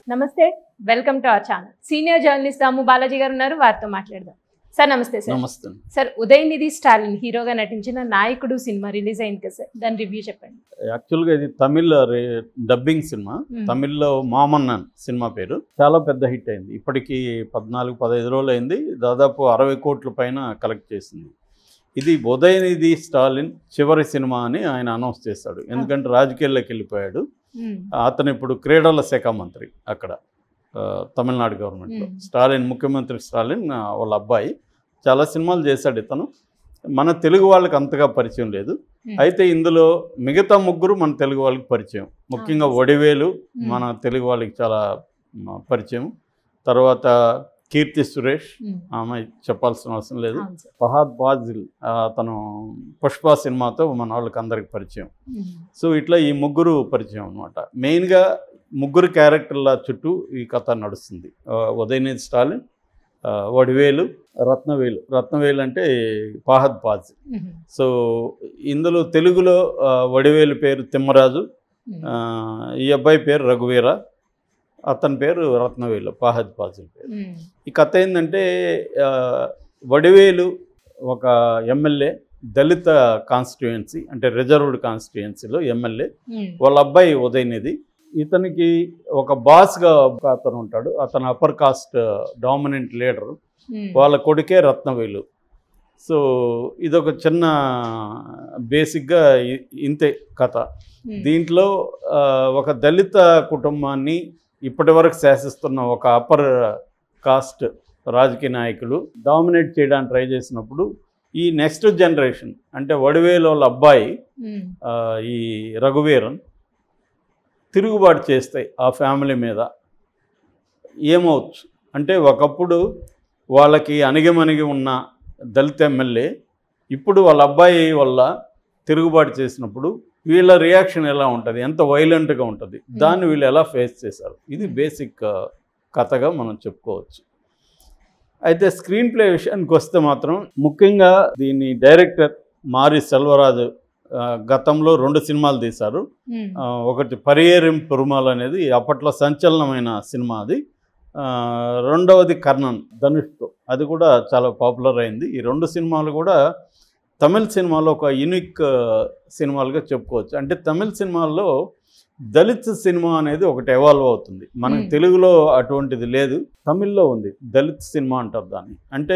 నమస్తే welcome to our channel senior journalist Damu Balaji గారు ఉన్నారు వారితో మాట్లాడదాం సార్ నమస్తే సార్ నమస్తే సార్ ఉదయనిధి స్టాలిన్ హీరోగా నటించిన నాయకుడు సినిమా రిలీజ్ అయింది కదా సార్ దాని రివ్యూ చెప్పండి యాక్చువల్గా ఇది తమిళ్ రే- డబ్బింగ్ సినిమా Hmm. తమిళ్లో మామన్నన్ సినిమా పేరు చాలా పెద్ద హిట్ అయింది ఇప్పటికి పద్నాలుగు పదహైదు రోజులు అయింది దాదాపు అరవై కోట్ల పైన కలెక్ట్ చేసింది ఇది ఉదయనిధి స్టాలిన్ చివరి సినిమా అని ఆయన అనౌన్స్ చేశాడు ఎందుకంటే రాజకీయాల్లోకి వెళ్ళిపోయాడు మ్మ్. అతను ఇప్పుడు క్రీడల శాఖ మంత్రి అక్కడ ఆ, తమిళనాడు గవర్నమెంట్లో Hmm. స్టాలిన్ ముఖ్యమంత్రి స్టాలిన్ ఆ, వాళ్ళ అబ్బాయి చాలా సినిమాలు చేశాడు ఇతను మన తెలుగు వాళ్ళకి అంతగా పరిచయం లేదు Hmm. అయితే ఇందులో మిగతా ముగ్గురు మన తెలుగు వాళ్ళకి పరిచయం ముఖ్యంగా Ah. వడివేలు మ్మ్. మన తెలుగు వాళ్ళకి చాలా మ, పరిచయం తర్వాత కీర్తి సురేష్ మ్మ్. ఆమె చెప్పాల్సిన అవసరం లేదు అవును సార్ ఫహాద్ బాజిల్ ఆ, అతను పుష్ప సినిమాతో మన వాళ్ళకి అందరికి పరిచయం మ్మ్. సో ఇట్లా ఈ ముగ్గురు పరిచయం అనమాట మెయిన్గా ముగ్గురు క్యారెక్టర్ల చుట్టూ ఈ కథ నడుస్తుంది ఆ, ఉదయనిధి స్టాలిన్ ఆ, వడివేలు రత్నవేలు రత్నవేలు అంటే ఫాహద్ పాజ్ మ్మ్. సో ఇందులో తెలుగులో ఆ, వడివేలు పేరు తిమ్మరాజు మ్మ్. ఆ, ఈ అబ్బాయి పేరు రఘువీర అతని పేరు రత్నవేలు ఫాహద్ పాజిల్ పేరు మ్మ్. ఈ కథ ఏంటంటే ఆ, వడివేలు ఒక ఎమ్మెల్యే దళిత కాన్స్టిట్యుయెన్సీ అంటే రిజర్వ్డ్ కాన్స్టిట్యుయెన్సీలో ఎమ్మెల్యే మ్మ్. వాళ్ళ అబ్బాయి ఉదయనిధి ఇతనికి ఒక బాస్గా ఒక అతను ఉంటాడు అతను అప్పర్ కాస్ట్ డామినెంట్ లీడర్ మ్మ్. వాళ్ళ కొడుకే రత్నవేలు సో ఇదొక చిన్న బేసిక్గా ఇ- ఇంతే కథ మ్మ్. దీంట్లో ఆ, ఒక దళిత కుటుంబాన్ని ఇప్పటివరకు శాసిస్తున్న ఒక అప్పర్ కాస్ట్ రాజకీయ నాయకులు డామినేట్ చేయడానికి ట్రై చేసినప్పుడు ఈ నెక్స్ట్ జనరేషన్ అంటే వడివేలు వాళ్ళ అబ్బాయి మ్మ్. ఆ, ఈ రఘువీరన్ తిరుగుబాటు చేస్తాయి ఆ ఫ్యామిలీ మీద ఏమవచ్చు అంటే ఒకప్పుడు వాళ్ళకి అణిగిమణిగి ఉన్న దళిత ఎమ్మెల్యే ఇప్పుడు వాళ్ళ అబ్బాయి వల్ల తిరుగుబాటు చేసినప్పుడు వీళ్ళ రియాక్షన్ ఎలా ఉంటుంది ఎంత వైలెంట్గా ఉంటుంది దాన్ని వీళ్ళు ఎలా ఫేస్ చేశారు ఇది బేసిక్ ఆ, కథగా మనం చెప్పుకోవచ్చు అయితే స్క్రీన్ ప్లే విషయానికి వస్తే మాత్రం ముఖ్యంగా దీని డైరెక్టర్ మారి సెల్వరాజు ఆ, గతంలో రెండు సినిమాలు తీశారు మ్మ్. ఆ, ఒకటి పరియేరిం పెరుమాల్ అనేది అప్పట్లో సంచలనమైన సినిమా అది ఆ, రెండవది కర్ణన్ ధనుష్తో అది కూడా చాలా పాపులర్ అయింది ఈ రెండు సినిమాలు కూడా తమిళ సినిమాలో ఒక యూనిక్ సినిమాలుగా చెప్పుకోవచ్చు అంటే తమిళ సినిమాల్లో దళిత్ సినిమా అనేది ఒకటి ఎవాల్వ్ అవుతుంది మనకు Hmm. తెలుగులో అటువంటిది లేదు తమిళ్లో ఉంది దళిత్ సినిమా అంటారు దాన్ని అంటే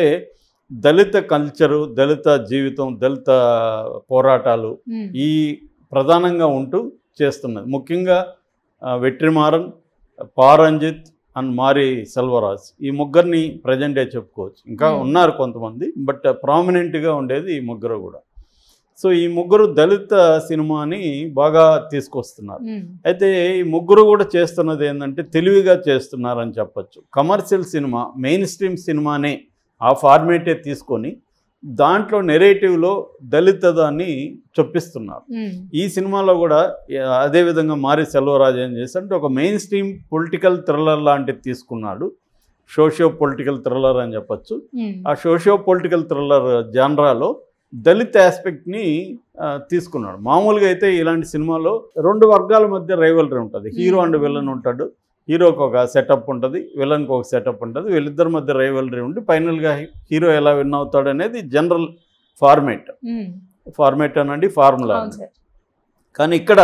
దళిత కల్చరు దళిత జీవితం దళిత పోరాటాలు మ్మ్. ఈ ప్రధానంగా ఉంటూ చేస్తున్నది ముఖ్యంగా ఆ, వెట్రిమారన్ పారంజిత్ అండ్ మారి సెల్వరాజ్ ఈ ముగ్గురిని ప్రజెంటే చెప్పుకోవచ్చు ఇంకా Hmm. ఉన్నారు కొంతమంది బట్ ప్రామినెంట్గా ఉండేది ఈ ముగ్గురు కూడా సో ఈ ముగ్గురు దళిత సినిమాని బాగా తీసుకొస్తున్నారు మ్మ్. అయితే ఈ ముగ్గురు కూడా చేస్తున్నది ఏంటంటే తెలివిగా చేస్తున్నారని చెప్పొచ్చు కమర్షియల్ సినిమా మెయిన్ స్ట్రీమ్ సినిమానే ఆ ఫార్మేటే తీసుకొని దాంట్లో నెరేటివ్లో దళిత దాన్ని చొప్పిస్తున్నారు మ్మ్. ఈ సినిమాలో కూడా ఆ, అదేవిధంగా మారి సెల్వరాజు ఏం చేశారంటే ఒక మెయిన్ స్ట్రీమ్ పొలిటికల్ థ్రిల్లర్ లాంటిది తీసుకున్నాడు సోషియో పొలిటికల్ థ్రిల్లర్ అని చెప్పొచ్చు మ్మ్. ఆ సోషియో పొలిటికల్ థ్రిల్లర్ జానరాలో దళిత్ ఆస్పెక్ట్ని ఆ, తీసుకున్నాడు మామూలుగా అయితే ఇలాంటి సినిమాలో రెండు వర్గాల మధ్య రైవలరీ ఉంటుంది హీరో అండ్ విలన్ ఉంటాడు హీరోకి ఒక సెటప్ ఉంటుంది విలన్కి ఒక సెటప్ ఉంటుంది వీళ్ళిద్దరి మధ్య రైవలరీ ఉండి ఫైనల్గా హీరో ఎలా విన్ అవుతాడు అనేది జనరల్ ఫార్మేట్ మ్మ్. ఫార్మేట్ అనండి ఫార్ములా అవును సార్ కానీ ఇక్కడ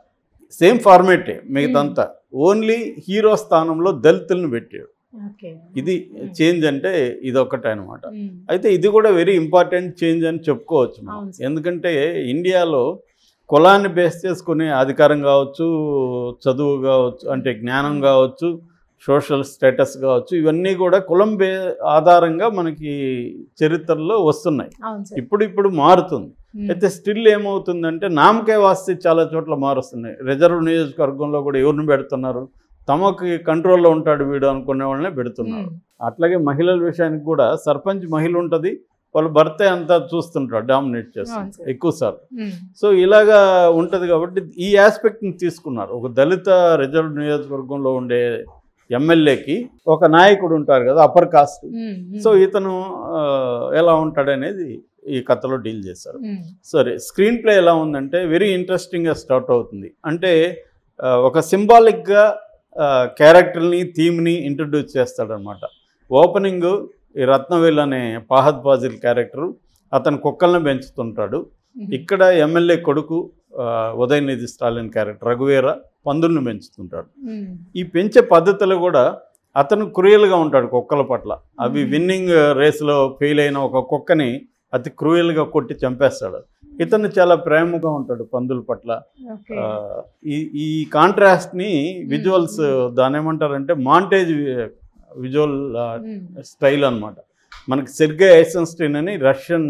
సేమ్ ఫార్మేటే మిగతాంతా ఓన్లీ హీరో స్థానంలో దళితులను పెట్టాడు ఓకే ఇది చేంజ్ అంటే ఇది ఒక్కటే అనమాట మ్మ్. అయితే ఇది కూడా వెరీ ఇంపార్టెంట్ చేంజ్ అని చెప్పుకోవచ్చు మనం. అవును సార్. ఎందుకంటే ఇండియాలో కులాన్ని బేస్ చేసుకునే అధికారం కావచ్చు చదువు కావచ్చు అంటే జ్ఞానం కావచ్చు సోషల్ స్టేటస్ కావచ్చు ఇవన్నీ కూడా కులం బే ఆధారంగా మనకి చరిత్రలో వస్తున్నాయి అవును సార్ ఇప్పుడు ఇప్పుడు మారుతుంది మ్మ్. అయితే స్టిల్ ఏమవుతుందంటే నామకే వాస్తే చాలా చోట్ల మారుస్తున్నాయి రిజర్వ్ నియోజకవర్గంలో కూడా ఎవరిని పెడుతున్నారు తమకి కంట్రోల్లో ఉంటాడు వీడు అనుకునే వాళ్ళనే పెడుతున్నారు మ్మ్. అట్లాగే మహిళల విషయానికి కూడా సర్పంచ్ మహిళ ఉంటుంది వాళ్ళ భర్త అంతా చూస్తుంటారు డామినేట్ అవును చేస్తారు సార్. ఎక్కువ సార్లు మ్మ్. సో ఇలాగా ఉంటుంది కాబట్టి ఈ ఆస్పెక్ట్ని తీసుకున్నారు ఒక దళిత రిజర్వ్ నియోజకవర్గంలో ఉండే ఎమ్మెల్యేకి ఒక నాయకుడు ఉంటారు కదా అప్పర్ కాస్ట్ మ్మ్. మ్మ్. సో ఇతను ఆ, ఎలా ఉంటాడనేది ఈ కథలో డీల్ చేశారు మ్మ్. సరే స్క్రీన్ ప్లే ఎలా ఉందంటే వెరీ ఇంట్రెస్టింగ్గా స్టార్ట్ అవుతుంది అంటే ఆ, ఒక సింబాలిక్గా క్యారెక్టర్ని థీమ్ని ఇంట్రడ్యూస్ చేస్తాడనమాట ఓపెనింగ్ ఈ రత్నవేల్ అనే పాహద్ ఫాజిల్ క్యారెక్టరు అతను కుక్కల్ని పెంచుతుంటాడు ఇక్కడ ఎమ్మెల్యే కొడుకు ఆ, ఉదయనిధి స్టాలిన్ క్యారెక్టర్ రఘువీర పందుల్ని పెంచుతుంటాడు ఈ పెంచే పద్ధతిలో కూడా అతను క్రూయల్గా ఉంటాడు కుక్కల పట్ల అవి Mhm. విన్నింగ్ రేస్లో ఫెయిల్ అయిన ఒక కుక్కని అతి క్రూయల్గా కొట్టి చంపేస్తాడు ఇతను చాలా ప్రేమగా ఉంటాడు పందుల పట్ల ఓకే ఆ, ఈ ఈ కాంట్రాస్ట్ని విజువల్స్ దాని ఏమంటారంటే మాంటేజ్ విజువల్ స్టైల్ అన్నమాట మనకి సెర్గే ఐసన్స్టీన్ అని రష్యన్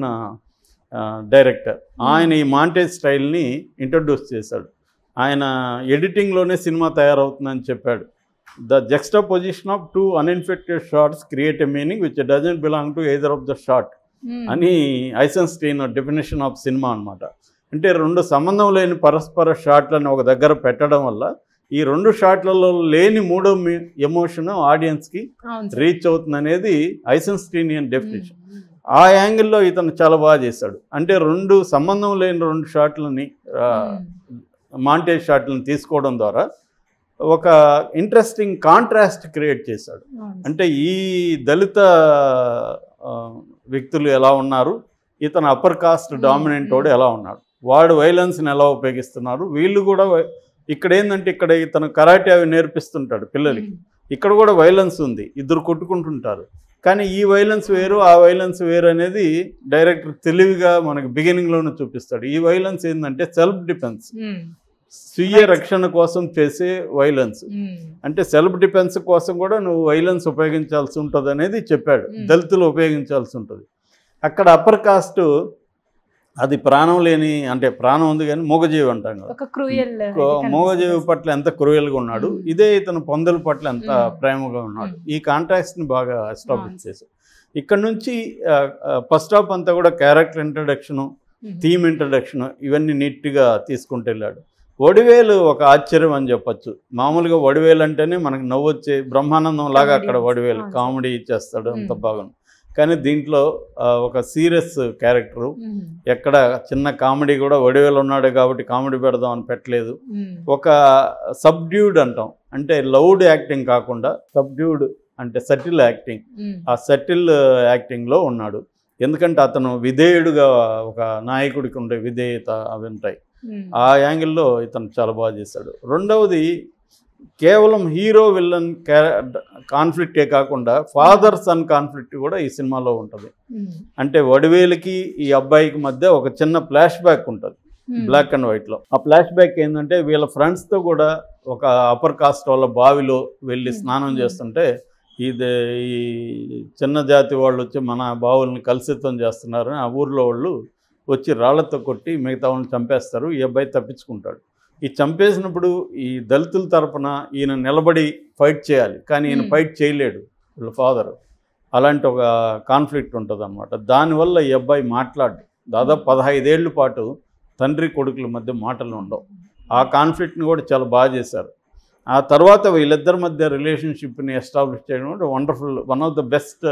డైరెక్టర్ ఆయన ఈ మాంటేజ్ స్టైల్ని ఇంట్రడ్యూస్ చేశాడు ఆయన ఎడిటింగ్లోనే సినిమా తయారవుతుందని చెప్పాడు the juxtaposition of two uninfected shots create a meaning which doesn't belong to either of the shot అని ఐసన్స్టీన్ డెఫినేషన్ ఆఫ్ సినిమా అన్నమాట అంటే రెండు సంబంధం లేని పరస్పర షాట్లను ఒక దగ్గర పెట్టడం వల్ల ఈ రెండు షాట్లలో లేని మూడో ఎమోషన్ ఆడియన్స్కి అవును సార్. రీచ్ అవుతుంది అనేది ఐసన్స్టీనియన్ డెఫినేషన్ మ్మ్. ఆ యాంగిల్లో ఇతను చాలా బాగా చేశాడు అంటే రెండు సంబంధం లేని రెండు షాట్లని మ్మ్. మాంటేజ్ షాట్లను తీసుకోవడం ద్వారా ఒక ఇంట్రెస్టింగ్ కాంట్రాస్ట్ క్రియేట్ చేశాడు అవును సార్. అంటే ఈ దళిత ఆ, వ్యక్తులు ఎలా ఉన్నారు ఇతను అప్పర్ కాస్ట్ Hmm, డామినెంట్ వాడు hmm. ఎలా ఉన్నాడు వాడు వైలెన్స్ని ఎలా ఉపయోగిస్తున్నారు వీళ్ళు కూడా వై- ఇక్కడ ఏంటంటే ఇక్కడ ఇతను కరాటే అవి నేర్పిస్తుంటాడు పిల్లలకి మ్మ్. ఇక్కడ కూడా వైలెన్స్ ఉంది ఇద్దరు కొట్టుకుంటుంటారు కానీ ఈ వైలెన్స్ వేరు ఆ వైలెన్స్ వేరు అనేది డైరెక్టర్ తెలివిగా మనకి బిగినింగ్లోనే చూపిస్తాడు ఈ వైలెన్స్ ఏంటంటే సెల్ఫ్ డిఫెన్స్ మ్మ్. స్వీయ రక్షణ కోసం చేసే వైలెన్స్ మ్మ్. అంటే సెల్ఫ్ డిఫెన్స్ కోసం కూడా నువ్వు వైలెన్స్ ఉపయోగించాల్సి ఉంటుంది అనేది చెప్పాడు Hmm. దళితులు ఉపయోగించాల్సి ఉంటుంది అక్కడ అప్పర్ కాస్ట్ అది ప్రాణం లేని అంటే ప్రాణం ఉంది కానీ మూగజీవి అంటాం కదా ఒక క్రూయల్ మూగజీవి పట్ల ఎంత క్రూయల్గా ఉన్నాడు Hmm. ఇదే ఇతను పొందల పట్ల ఎంత Hmm. ప్రేమగా ఉన్నాడు Hmm. ఈ కాంట్రాక్ట్ని బాగా ఎస్టాబ్లిష్ అవును. చేశాడు ఇక్కడ నుంచి ఫస్ట్ హాఫ్ అంతా కూడా క్యారెక్టర్ ఇంట్రడక్షను థీమ్ ఇంట్రడక్షన్ ఇవన్నీ నీట్గా తీసుకుంటూ వెళ్ళాడు వడివేలు ఒక ఆశ్చర్యం అని చెప్పొచ్చు మామూలుగా వడివేలు అంటేనే మనకు నవ్వొచ్చే బ్రహ్మానందం లాగా అక్కడ Comedy. వడివేలు అవును. కామెడీ చేస్తాడు అంత Hmm. బాగుంది కానీ దీంట్లో ఆ, ఒక సీరియస్ క్యారెక్టరు మ్మ్. ఎక్కడ చిన్న కామెడీ కూడా వడివేలు ఉన్నాడు కాబట్టి కామెడీ పెడదాం అని పెట్టలేదు మ్మ్. ఒక సబ్డ్యూడ్ అంటాం అంటే లౌడ్ యాక్టింగ్ కాకుండా సబ్డ్యూడ్ అంటే సటిల్ యాక్టింగ్ మ్మ్. ఆ సెటిల్ యాక్టింగ్లో ఉన్నాడు ఎందుకంటే అతను విధేయుడుగా ఒక నాయకుడికి ఉండే విధేయత అవి ఉంటాయి మ్మ్. ఆ యాంగిల్లో ఇతను చాలా బాగా చేశాడు రెండవది కేవలం హీరో విల్లన్ కాన్ఫ్లిక్టే కాకుండా ఫాదర్ సన్ కాన్ఫ్లిక్ట్ కూడా ఈ సినిమాలో ఉంటుంది మ్మ్. అంటే వడివేలుకి ఈ అబ్బాయికి మధ్య ఒక చిన్న ఫ్లాష్ బ్యాక్ ఉంటుంది మ్మ్. బ్లాక్ అండ్ వైట్లో ఆ ఫ్లాష్ బ్యాక్ ఏంటంటే వీళ్ళ ఫ్రెండ్స్తో కూడా ఒక అప్పర్ కాస్ట్ వాళ్ళ బావిలో వెళ్ళి Hmm. స్నానం Hmm. చేస్తుంటే ఇది ఈ చిన్న జాతి వాళ్ళు వచ్చి మన బావుల్ని కలుషితం చేస్తున్నారని ఆ ఊర్లో వాళ్ళు వచ్చి రాళ్లతో కొట్టి మిగతా వాళ్ళని చంపేస్తారు ఈ అబ్బాయి తప్పించుకుంటాడు ఈ చంపేసినప్పుడు ఈ దళితుల తరపున ఈయన నిలబడి ఫైట్ చేయాలి కానీ ఈయన Hmm. ఫైట్ చేయలేడు వీళ్ళ ఫాదర్ అలాంటి ఒక కాన్ఫ్లిక్ట్ ఉంటుంది అనమాట దానివల్ల ఈ అబ్బాయి మాట్లాడు దాదాపు పదహైదేళ్ల పాటు తండ్రి కొడుకుల మధ్య మాటలు ఉండవు ఆ కాన్ఫ్లిక్ట్ని కూడా చాలా బాగా చేశారు ఆ తర్వాత వీళ్ళిద్దరి మధ్య రిలేషన్షిప్ని ఎస్టాబ్లిష్ చేయడం కూడా wonderful one of the best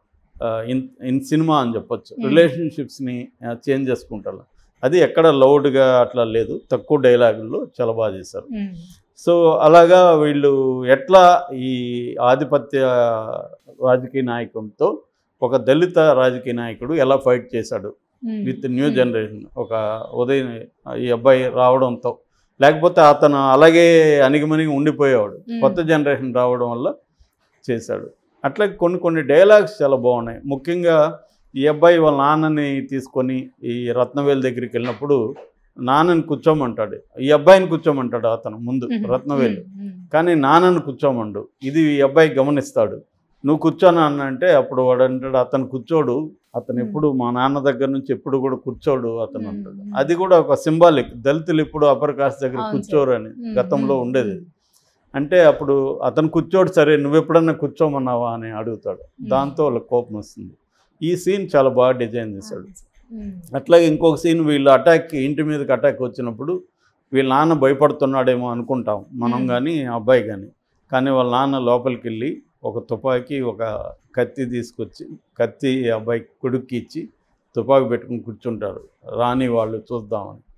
in in సినిమా అని చెప్పొచ్చు Hmm. రిలేషన్షిప్స్ని చేంజ్ చేసుకుంటారు అది ఎక్కడ లౌడ్గా అట్లా లేదు తక్కువ డైలాగుల్లో చాలా బాగా చేశారు మ్మ్. సో అలాగా వీళ్ళు ఎట్లా ఈ ఆధిపత్య రాజకీయ నాయకుడితో ఒక దళిత రాజకీయ నాయకుడు ఎలా ఫైట్ చేశాడు మ్మ్. విత్ న్యూ మ్మ్. జనరేషన్ ఒక ఉదయం ఈ అబ్బాయి రావడంతో లేకపోతే అతను అలాగే అణిగిమణిగి ఉండిపోయేవాడు మ్మ్. కొత్త జనరేషన్ రావడం వల్ల చేశాడు అట్లా కొన్ని కొన్ని డైలాగ్స్ చాలా బాగున్నాయి ముఖ్యంగా ఈ అబ్బాయి వాళ్ళ నాన్నని తీసుకొని ఈ రత్నవేలు దగ్గరికి వెళ్ళినప్పుడు నాన్నని కూర్చోమంటాడు ఈ అబ్బాయిని కూర్చోమంటాడు అతను ముందు మ్మ్. రత్నవేలు మ్మ్. కానీ నాన్నని కూర్చోమండు ఇది ఈ అబ్బాయి గమనిస్తాడు నువ్వు కూర్చోనా అన్న అంటే అప్పుడు వాడు అంటాడు అతను కూర్చోడు అతను Hmm. ఎప్పుడు మా నాన్న దగ్గర నుంచి ఎప్పుడు కూడా కూర్చోడు అతను Hmm. అంటాడు అది కూడా ఒక సింబాలిక్ దళితులు ఇప్పుడు అప్పర్ కాస్ట్ దగ్గర అవును కూర్చోరు అని మ్మ్. గతంలో మ్మ్. ఉండేది అంటే అప్పుడు అతను కూర్చోడు సరే నువ్వు ఎప్పుడన్నా కూర్చోమన్నావా అని అడుగుతాడు దాంతో వాళ్ళకి కోపం వస్తుంది ఈ సీన్ చాలా బాగా డిజైన్ చేశాడు మ్మ్. అట్లాగే ఇంకొక సీన్ వీళ్ళు అటాక్ ఇంటి మీదకి అటాక్ వచ్చినప్పుడు వీళ్ళ నాన్న భయపడుతున్నాడేమో అనుకుంటాం మనం Hmm. కానీ ఆ అబ్బాయి కానీ కానీ వాళ్ళ నాన్న లోపలికి వెళ్ళి ఒక తుపాకీ ఒక కత్తి తీసుకొచ్చి కత్తి ఈ అబ్బాయి కొడుక్కి ఇచ్చి తుపాకీ పెట్టుకుని కూర్చుంటారు రాని వాళ్ళు చూద్దామని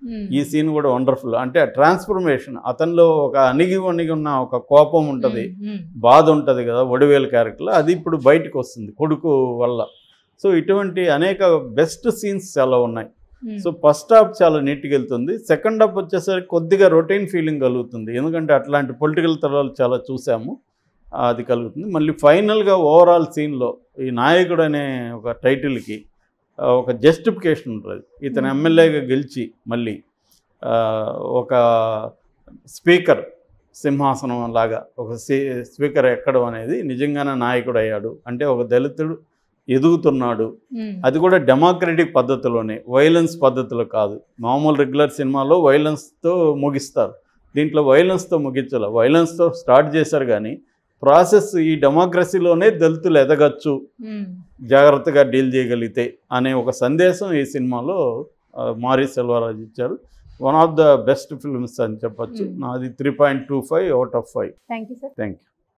ఉమ్. ఈ సీన్ కూడా వండర్ఫుల్ అంటే ఆ ట్రాన్స్ఫర్మేషన్ అతనిలో ఒక అణిగి అణిగి ఉన్న ఒక కోపం ఉంటుంది ఉమ్, ఉమ్. బాధ ఉంటుంది కదా ఒడివేలు క్యారెక్టర్ అది ఇప్పుడు బయటకు వస్తుంది కొడుకు వల్ల సో ఇటువంటి అనేక బెస్ట్ సీన్స్ చాలా ఉన్నాయి ఉమ్. సో ఫస్ట్ హాఫ్ చాలా నీట్గా వెళ్తుంది సెకండ్ హాఫ్ వచ్చేసరికి కొద్దిగా రొటీన్ ఫీలింగ్ కలుగుతుంది ఎందుకంటే అట్లాంటి పొలిటికల్ తరాలు చాలా చూసాము అది కలుగుతుంది మళ్ళీ ఫైనల్గా ఓవరాల్ సీన్లో ఈ నాయకుడు అనే ఒక టైటిల్కి ఆ, ఒక జస్టిఫికేషన్ ఉంటుంది ఇతను Hmm. ఎమ్మెల్యేగా గెలిచి మళ్ళీ ఆ, ఒక స్పీకర్ సింహాసనం లాగా ఒక సీ- స్పీకర్ ఎక్కడం అనేది నిజంగానే నాయకుడు అయ్యాడు అంటే ఒక దళితుడు ఎదుగుతున్నాడు ఉమ్. అది కూడా డెమోక్రటిక్ పద్ధతిలోనే వైలెన్స్ పద్ధతిలో కాదు మామూలు రెగ్యులర్ సినిమాలో వైలెన్స్తో ముగిస్తారు దీంట్లో వైలెన్స్తో ముగించాలి వైలెన్స్తో స్టార్ట్ చేశారు కానీ ప్రాసెస్ ఈ డెమోక్రసీలోనే దళితులు ఎదగచ్చు ఉమ్. జాగ్రత్తగా డీల్ చేయగలిగితే అనే ఒక సందేశం ఈ సినిమాలో ఆ, మారి సెల్వరాజు ఇచ్చారు one of the best films అని చెప్పొచ్చు Hmm. నాది three point two five out of five thank you sir thank you